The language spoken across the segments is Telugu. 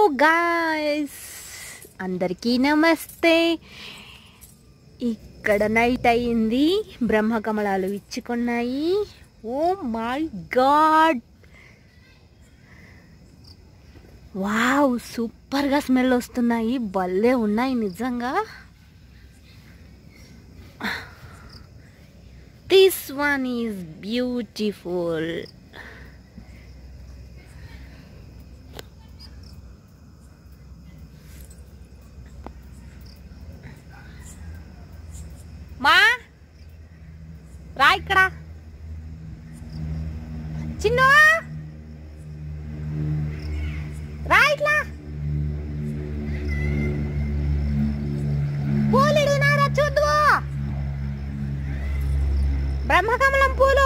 గాయస్ అందరికీ నమస్తే ఇక్కడ నైట్ అయింది బ్రహ్మకమలాలు ఇచ్చుకున్నాయి ఓ మై గాడ్ వావ్ సూపర్గా స్మెల్ వస్తున్నాయి భలే ఉన్నాయి నిజంగా దిస్ వన్ ఈజ్ బ్యూటిఫుల్ మా రా ఇక్కడ చిన్న రా ఇట్లా పూలు నారా చూద్దు బ్రహ్మకమలం పూలు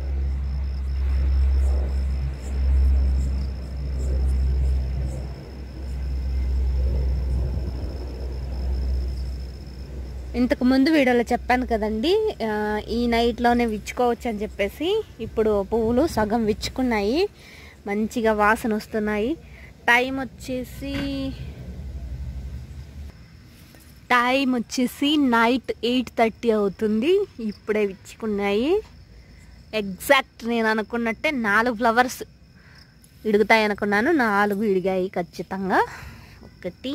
ఇంతకు ముందు వీడియోలో చెప్పాను కదండి ఆ, ఈ నైట్లోనే విచ్చుకోవచ్చు అని చెప్పేసి ఇప్పుడు పువ్వులు సగం విచ్చుకున్నాయి మంచిగా వాసన వస్తున్నాయి టైం వచ్చేసి టైం వచ్చేసి నైట్ ఎయిట్ థర్టీ అవుతుంది ఇప్పుడే విచ్చుకున్నాయి ఎగ్జాక్ట్ నేను అనుకున్నట్టే నాలుగు ఫ్లవర్స్ ఇడుగుతాయి అనుకున్నాను నాలుగు ఇడిగాయి ఖచ్చితంగా ఒకటి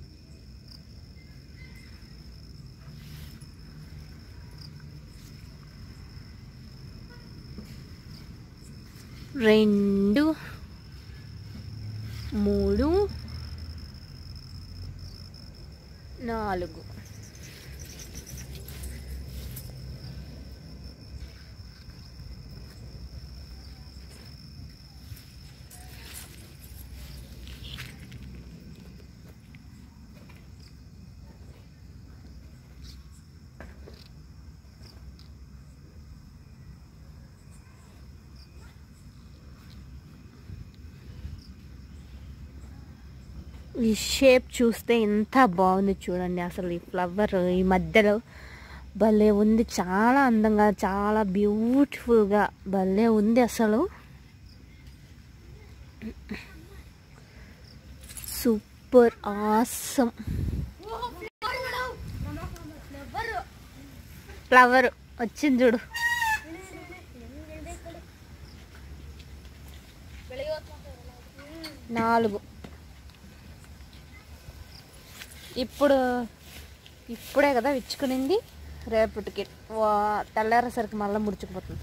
రెండు మూడు నాలుగు ఈ షేప్ చూస్తే ఎంత బాగుంది చూడండి అసలు ఈ ఫ్లవర్ ఈ మధ్యలో భలే ఉంది చాలా అందంగా చాలా బ్యూటిఫుల్గా భలే ఉంది అసలు సూపర్ ఆసం ఫ్లవర్ వచ్చింది చూడు నాలుగు ఇప్పుడు ఇప్పుడే కదా విచ్చుకునింది రేపటికి వా తెల్లారేసరికి మళ్ళీ ముడుచుకుపోతుంది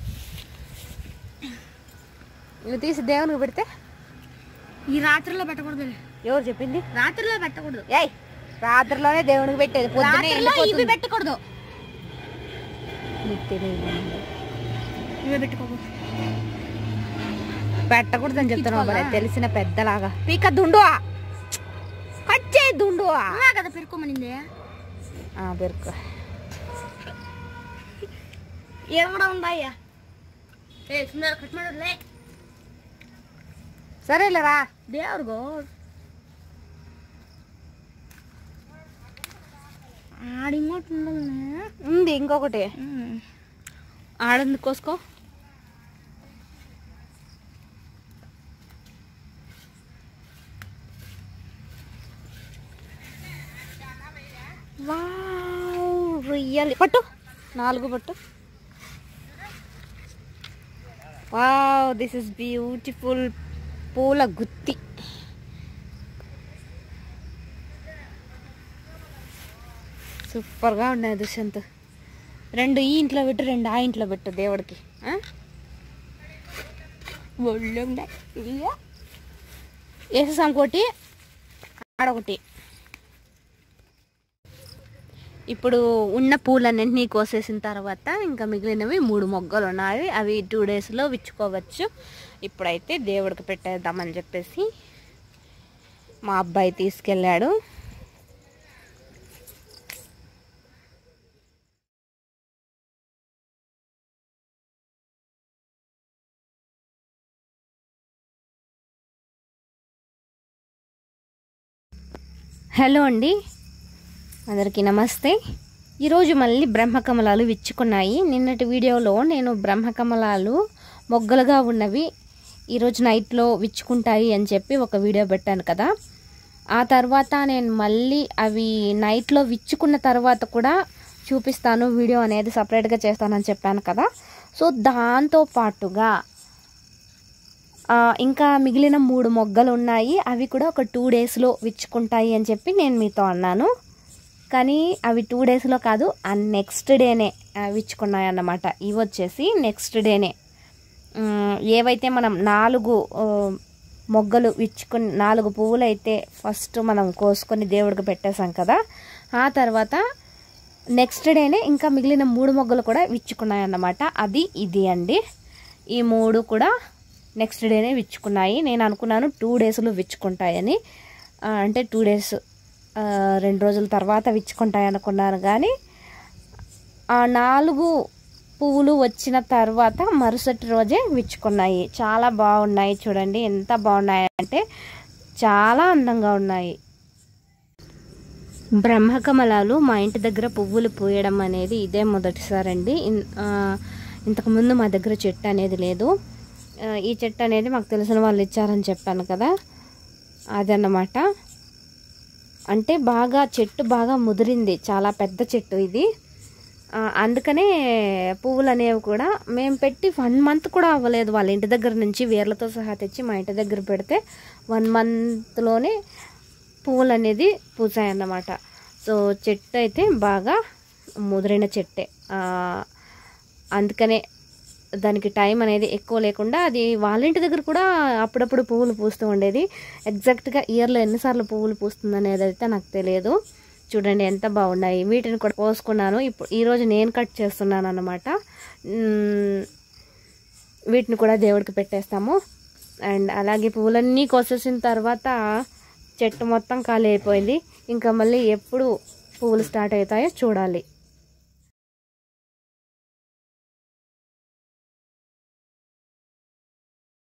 ఇవి తీసి దేవునికి పెడితే ఈ రాత్రిలో పెట్టకూడదు ఎవరు చెప్పింది రాత్రిలో పెట్టకూడదు ఏయ్ రాత్రిలోనే దేవునికి పెట్టేది పొద్దునే రాత్రిలో ఇవి వెళ్ళిపోతుంది. పెట్టకూడదు నీకు తెలియదు. ఇవే పెట్టుకోకూడదు పెట్టకూడదు అని చెప్తున్నావు తీసుకోవాలా? మరి తెలిసిన పెద్దలాగా పీక దుండువా కచ్చే దుండువా అలా కదా పెరుకోమనింది పెరుకు ఏం కూడా ఉందాయ్యా ఏ సుందర కట్ ಮಾಡೋದ್ಲೇ సరేలేరా ದೇವ್ರಿಗೋ ఆడింగోటి ఉండాలనే ఉంది ఇంకొకటి ఆడంది కోసుకో వావ్ రియల్లీ పట్టు నాలుగు పట్టు వావ్ దిస్ ఇస్ బ్యూటిఫుల్ పూల గుత్తి సూపర్గా ఉన్నాయి దుష్యంత్ రెండు ఈ ఇంట్లో పెట్టు రెండు ఆ ఇంట్లో పెట్టు దేవుడికి ఆ? ఒళ్ళు ఉన్నాయి ఇయ్య. వేసేసాం ఒకటి ఆడొకటి ఇప్పుడు ఉన్న పూలన్నింటినీ కోసేసిన తర్వాత ఇంకా మిగిలినవి మూడు మొగ్గలు ఉన్నాయి అవి టూ డేస్లో విచ్చుకోవచ్చు ఇప్పుడైతే దేవుడికి పెట్టేద్దామని చెప్పేసి మా అబ్బాయి తీసుకెళ్ళాడు హలో అండి అందరికీ నమస్తే ఈరోజు మళ్ళీ బ్రహ్మకమలాలు విచ్చుకున్నాయి నిన్నటి వీడియోలో నేను బ్రహ్మకమలాలు మొగ్గలుగా ఉన్నవి ఈరోజు నైట్లో విచ్చుకుంటాయి అని చెప్పి ఒక వీడియో పెట్టాను కదా ఆ తర్వాత నేను మళ్ళీ అవి నైట్లో విచ్చుకున్న తర్వాత కూడా చూపిస్తాను వీడియో అనేది సపరేట్గా చేస్తానని చెప్పాను కదా సో దాంతో పాటుగా ఆ, ఇంకా మిగిలిన మూడు మొగ్గలు ఉన్నాయి అవి కూడా ఒక టూ డేస్లో విచ్చుకుంటాయి అని చెప్పి నేను మీతో అన్నాను కానీ అవి టూ డేస్లో కాదు ఆ నెక్స్ట్ డేనే ఆ, విచ్చుకున్నాయి అన్నమాట ఇవి వచ్చేసి నెక్స్ట్ డేనే ఉమ్, ఏవైతే మనం నాలుగు ఆ, మొగ్గలు విచ్చుకుని నాలుగు పువ్వులు అయితే ఫస్ట్ మనం కోసుకొని దేవుడికి పెట్టేశాం కదా ఆ తర్వాత నెక్స్ట్ డేనే ఇంకా మిగిలిన మూడు మొగ్గలు కూడా విచ్చుకున్నాయి అన్నమాట అది ఇది అండి ఈ మూడు కూడా నెక్స్ట్ డేనే విచ్చుకున్నాయి నేను అనుకున్నాను టూ డేస్లో విచ్చుకుంటాయని ఆ, అంటే టూ డేస్ రెండు రోజుల తర్వాత విచ్చుకుంటాయి అనుకున్నాను కానీ ఆ నాలుగు పువ్వులు వచ్చిన తర్వాత మరుసటి రోజే విచ్చుకున్నాయి చాలా బాగున్నాయి చూడండి ఎంత బాగున్నాయి అంటే చాలా అందంగా ఉన్నాయి బ్రహ్మకమలాలు మా ఇంటి దగ్గర పువ్వులు పూయడం అనేది ఇదే మొదటిసారండి ఇన్- ఆ, ఇంతకుముందు మా దగ్గర చెట్టు అనేది లేదు ఆ, ఈ చెట్టు అనేది మాకు తెలిసిన వాళ్ళు ఇచ్చారని చెప్పాను కదా అదన్నమాట అంటే బాగా చెట్టు బాగా ముదిరింది చాలా పెద్ద చెట్టు ఇది ఆ, అందుకనే పువ్వులు అనేవి కూడా మేము పెట్టి వన్ మంత్ కూడా అవ్వలేదు వాళ్ళ ఇంటి దగ్గర నుంచి వేర్లతో సహా తెచ్చి మా ఇంటి దగ్గర పెడితే వన్ మంత్లోనే పువ్వులు అనేది పూసాయన్నమాట సో చెట్టు అయితే బాగా ముదిరిన చెట్టే ఆ, అందుకనే దానికి టైం అనేది ఎక్కువ లేకుండా అది వాళ్ళ ఇంటి దగ్గర కూడా అప్పుడప్పుడు పువ్వులు పూస్తూ ఉండేది ఎగ్జాక్ట్గా ఇయర్లో ఎన్నిసార్లు పువ్వులు పూస్తుంది అనేది అయితే నాకు తెలియదు చూడండి ఎంత బాగున్నాయి వీటిని కూడా కోసుకున్నాను ఇప్పుడు ఈరోజు నేను కట్ చేస్తున్నాను అనమాట వీటిని కూడా దేవుడికి పెట్టేస్తాము అండ్ అలాగే పువ్వులన్నీ కోసేసిన తర్వాత చెట్టు మొత్తం ఖాళీ అయిపోయింది ఇంకా మళ్ళీ ఎప్పుడు పువ్వులు స్టార్ట్ అవుతాయో చూడాలి